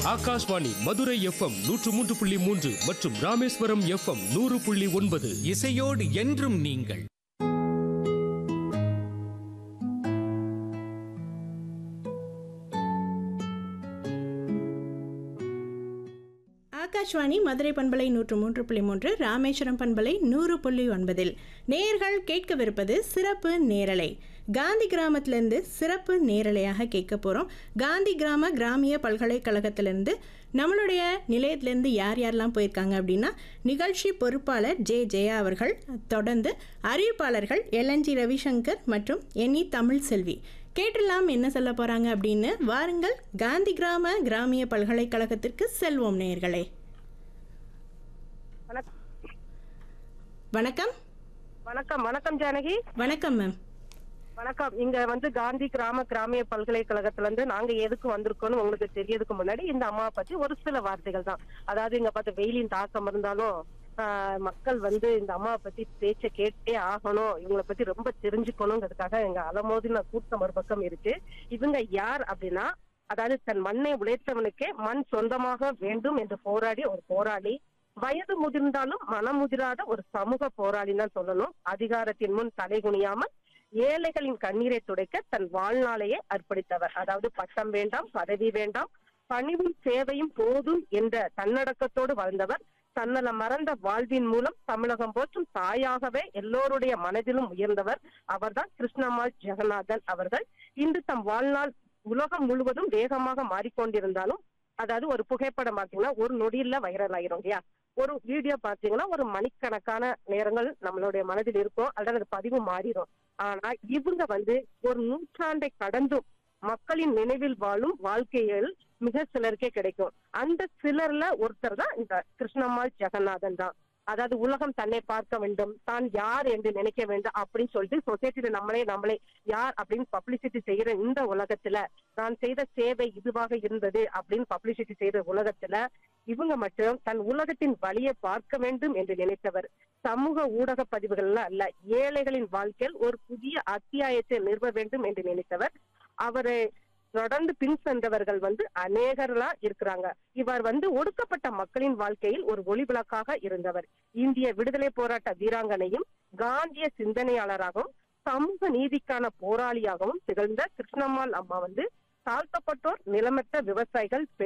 Akashvani Madurai FM நூற்று மூன்று புள்ளி மூன்று மற்றும் ராமேஸ்வரம் எஃப்எம் நூறு புள்ளி ஒன்பது இசையோடு என்றும் நீங்கள் ஆகாஷ்வாணி மதுரை பண்பலை நூற்று மூன்று புள்ளி மூன்று ராமேஸ்வரம் பண்பலை நூறு புள்ளி ஒன்பதில் நேயர்கள் கேட்கவிருப்பது சிறப்பு நேரலை காந்தி கிராமத்திலேருந்து சிறப்பு நேரலையாக கேட்க போகிறோம் காந்தி கிராம கிராமிய பல்கலைக்கழகத்திலேருந்து நம்மளுடைய நிலையத்திலேருந்து யார் யாரெல்லாம் போயிருக்காங்க அப்படின்னா நிகழ்ச்சி பொறுப்பாளர் ஜே ஜெயா அவர்கள் தொடர்ந்து அறிவிப்பாளர்கள் எல்என்ஜி ரவிசங்கர் மற்றும் என்இ தமிழ் செல்வி கேட்டெல்லாம் என்ன சொல்ல போறாங்க அப்படின்னு வாருங்கள் காந்தி கிராம கிராமிய பல்கலைக்கழகத்திற்கு செல்வோம் நேயர்களே வணக்கம் வணக்கம் வணக்கம் வணக்கம் ஜானகி வணக்கம் மேம் வணக்கம் இங்க வந்து காந்தி கிராம கிராமிய பல்கலைக்கழகத்துல இருந்து நாங்க எதுக்கு வந்திருக்கோம்னு உங்களுக்கு தெரியறதுக்கு முன்னாடி இந்த அம்மாவை பத்தி ஒரு சில வார்த்தைகள் தான் அதாவது இங்க பார்த்து வெயிலின் தாக்கம் இருந்தாலும் ஆஹ், மக்கள் வந்து இந்த அம்மாவை பத்தி பேச்ச கேட்டே ஆகணும் இவங்களை பத்தி ரொம்ப தெரிஞ்சுக்கணுங்கிறதுக்காக எங்க அலமோதின கூட்டம் ஒரு பக்கம் இருக்கு இவங்க யார் அப்படின்னா அதாவது தன் மண்ணை உழைத்தவனுக்கே மண் சொந்தமாக வேண்டும் என்று போராடிய ஒரு போராளி வயது முதிர்ந்தாலும் மனம் முதிராத ஒரு சமூக போராளின்னு தான் சொல்லணும் அதிகாரத்தின் முன் தலைகுனியாமல் ஏழைகளின் கண்ணீரை துடைக்க தன் வாழ்நாளையே அர்ப்பணித்தவர் அதாவது பட்டம் வேண்டாம் பதவி வேண்டாம் பணிவும் சேவையும் போதும் என்ற தன்னடக்கத்தோடு வாழ்ந்தவர் தன்னல மறந்த வாழ்வின் மூலம் தமிழகம் போற்றும் தாயாகவே எல்லோருடைய மனதிலும் உயர்ந்தவர் அவர்தான் கிருஷ்ணம்மாள் ஜெகநாதன் அவர்கள் இன்று தம் வாழ்நாள் உலகம் முழுவதும் வேகமாக மாறிக்கொண்டிருந்தாலும் அதாவது ஒரு புகைப்படம் பாத்தீங்கன்னா ஒரு நொடியில வைரல் ஆயிரும் இல்லையா ஒரு வீடியோ பாத்தீங்கன்னா ஒரு மணிக்கணக்கான நேரங்கள் நம்மளுடைய மனதில் இருக்கும் அல்லது அது பதிவு மாறிடும் ஆனா இவங்க வந்து ஒரு நூற்றாண்டை கடந்தும் மக்களின் நினைவில் வாழும் வாழ்க்கையில் மிக சிலருக்கே கிடைக்கும் அந்த சிலர்ல ஒருத்தர் தான் இந்த கிருஷ்ணம்மாள் ஜெகநாதன் தான் அதாவது உலகம் தன்னை பார்க்க வேண்டும் தான் யார் என்று நினைக்க வேண்டும் அப்படின்னு சொல்லிட்டு சொசைட்டில நம்மளே நம்மளே யார் அப்படின்னு பப்ளிசிட்டி செய்யற இந்த உலகத்துல நான் செய்த சேவை இதுவாக இருந்தது அப்படின்னு பப்ளிசிட்டி செய்யற உலகத்துல இவங்க மட்டும் தன் உலகத்தின் வழியை பார்க்க வேண்டும் என்று நினைத்தவர் சமூக ஊடக பதிவுகள்ல அல்ல ஏழைகளின் வாழ்க்கையில் ஒரு புதிய அத்தியாயத்தை நிறுவ வேண்டும் என்று நினைத்தவர் அவரை தொடர்ந்து பின் சென்றவர்கள் வந்து அநேகர்களா இருக்கிறாங்க இவர் வந்து ஒடுக்கப்பட்ட மக்களின் வாழ்க்கையில் ஒரு ஒளிவிளக்காக இருந்தவர் இந்திய விடுதலை போராட்ட வீராங்கனையும் காந்திய சிந்தனையாளராகவும் சமூக நீதிக்கான போராளியாகவும் திகழ்ந்த கிருஷ்ணம்மாள் அம்மா வந்து தாழ்த்தப்பட்டோர் நிலமற்ற விவசாயிகள்